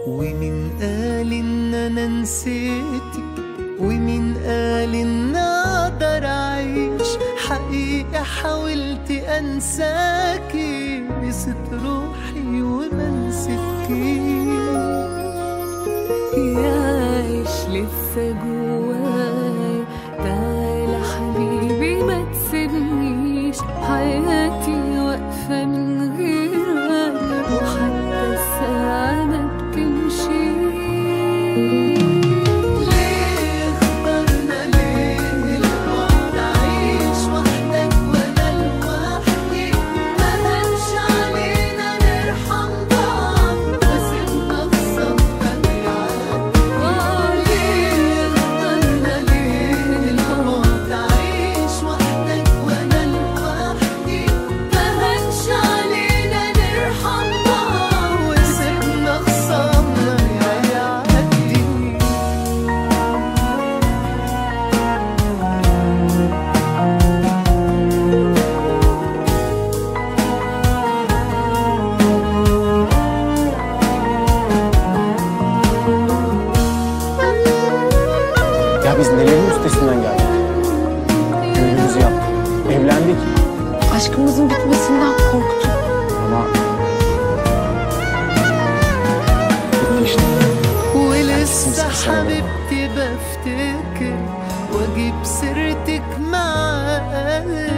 ومين قال ان انا نسيتك ومين قال ان اقدر اعيش حقيقة حاولت انساكي نسيت روحي وما نسيتكيش يعيش لسه جواي تعالى حبيبي ما تسيبنيش حياتي واقفة من غيرك وحتى الساعة ما بتمشي ليه اخترنا ليه البعد عيش وحدك وانا لوحدي ما هنش علينا نرحم بعض وسيبنا في صفك ليه اخترنا ليه البعد عيش وحدك وانا لوحدي ما هنش علينا نرحم بعض وسيبنا خصامنا يعدي Ya biz nelerin üstesinden geldik? Düğünümüzü yaptık. Evlendik. Aşkımızın bitmesinden korktum. Ama... Bitti işte. ولسه حبيبتي بفتكر واجيب سيرتك مع قلبي